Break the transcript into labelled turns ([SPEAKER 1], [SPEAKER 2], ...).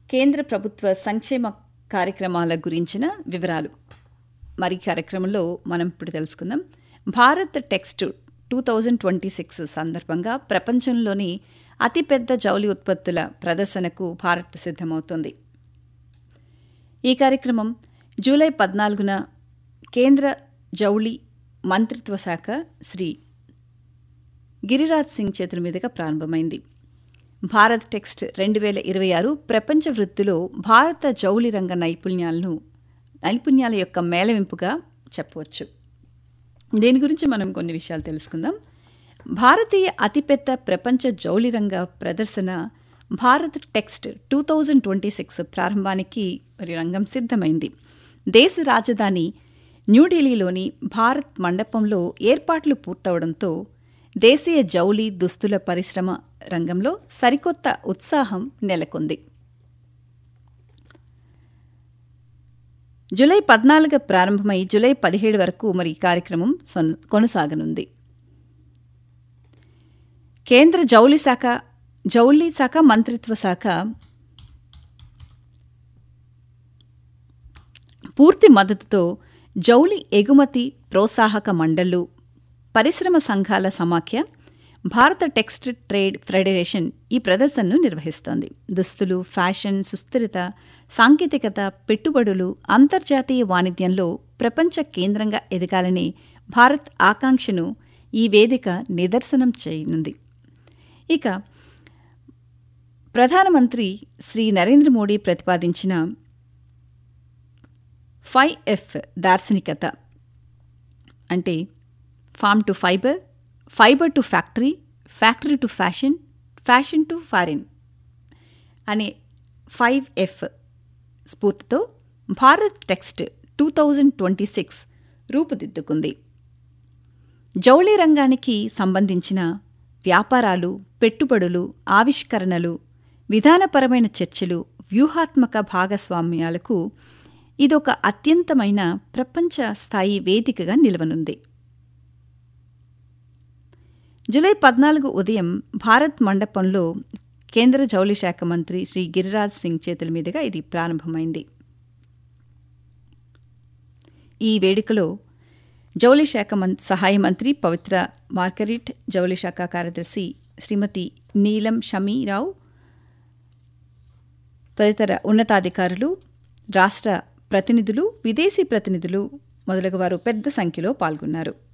[SPEAKER 1] కేంద్ర ప్రభుత్వ సంక్షేమ కార్యక్రమాల గురించిన వివరాలు మరి ఈ కార్యక్రమంలో మనం ఇప్పుడు తెలుసుకుందాం Bharat Tex two thousand twenty six సందర్భంగా ప్రపంచంలోని అతిపెద్ద జౌలి ఉత్పత్తుల ప్రదర్శనకు భారత్ సిద్ధమవుతోంది ఈ కార్యక్రమం జూలై పద్నాలుగున కేంద్ర జౌళి మంత్రిత్వ శాఖ శ్రీ గిరిరాజ్ సింగ్ చేతుల మీదుగా ప్రారంభమైంది భారత్ టెక్స్ట్ రెండు వేల ఇరవై ఆరు ప్రపంచ వృత్తిలో భారత జౌళి రంగ నైపుణ్యాలను నైపుణ్యాల యొక్క మేళవింపుగా చెప్పవచ్చు దీని గురించి మనం కొన్ని విషయాలు తెలుసుకుందాం భారతీయ అతిపెద్ద ప్రపంచ జౌళి రంగ ప్రదర్శన Bharat Tex two thousand twenty six ప్రారంభానికి మరి రంగం సిద్ధమైంది దేశ రాజధాని న్యూఢిల్లీలోని భారత్ మండపంలో ఏర్పాట్లు పూర్తవడంతో దేశీయ జౌళి దుస్తుల పరిశ్రమ రంగంలో సరికొత్త ఉత్సాహం నెలకొంది జూలై పద్నాలుగు ప్రారంభమై జూలై పదిహేడు వరకు మరి ఈ కార్యక్రమం కొనసాగనుంది కేంద్ర జౌళి శాఖ జౌళి శాఖ మంత్రిత్వ శాఖ పూర్తి మద్దతుతో జౌళి ఎగుమతి ప్రోత్సాహక మండళ్లు పరిశ్రమ సంఘాల సమాఖ్య భారత టెక్స్ట్ ట్రేడ్ ఫెడరేషన్ ఈ ప్రదర్శనను నిర్వహిస్తోంది దుస్తులు ఫ్యాషన్ సుస్థిరత సాంకేతికత పెట్టుబడులు అంతర్జాతీయ వాణిజ్యంలో ప్రపంచ కేంద్రంగా ఎదగాలని భారత్ ఆకాంక్షను ఈ వేదిక నిదర్శనం చేయనుంది ఇక ప్రధానమంత్రి శ్రీ నరేంద్ర మోడీ ప్రతిపాదించిన ఫైవ్ ఎఫ్ దార్శనికత అంటే farm to fibre fibre to factory factory to fashion fashion to foreign అనే ఫైవ్ ఎఫ్ స్ఫూర్తితో Bharat Tex two thousand twenty six రూపుదిద్దుకుంది జౌళి రంగానికి సంబంధించిన వ్యాపారాలు పెట్టుబడులు ఆవిష్కరణలు విధానపరమైన చర్చలు వ్యూహాత్మక భాగస్వామ్యాలకు ఇదొక అత్యంతమైన ప్రపంచ స్థాయి వేదికగా నిలవనుంది జూలై పద్నాలుగు ఉదయం భారత్ మండపంలో కేంద్ర జౌళి శాఖ మంత్రి శ్రీ గిరిరాజ్ సింగ్ చేతుల మీదుగా ఇది ప్రారంభమైంది ఈ వేడుకలో జౌళి శాఖ సహాయ మంత్రి పవిత్ర మార్గరిట్ జౌళి శాఖ కార్యదర్శి శ్రీమతి నీలం షమీరావు తదితర ఉన్నతాధికారులు రాష్ట్ర ప్రతినిధులు విదేశీ ప్రతినిధులు మొదలగు వారు పెద్ద సంఖ్యలో పాల్గొన్నారు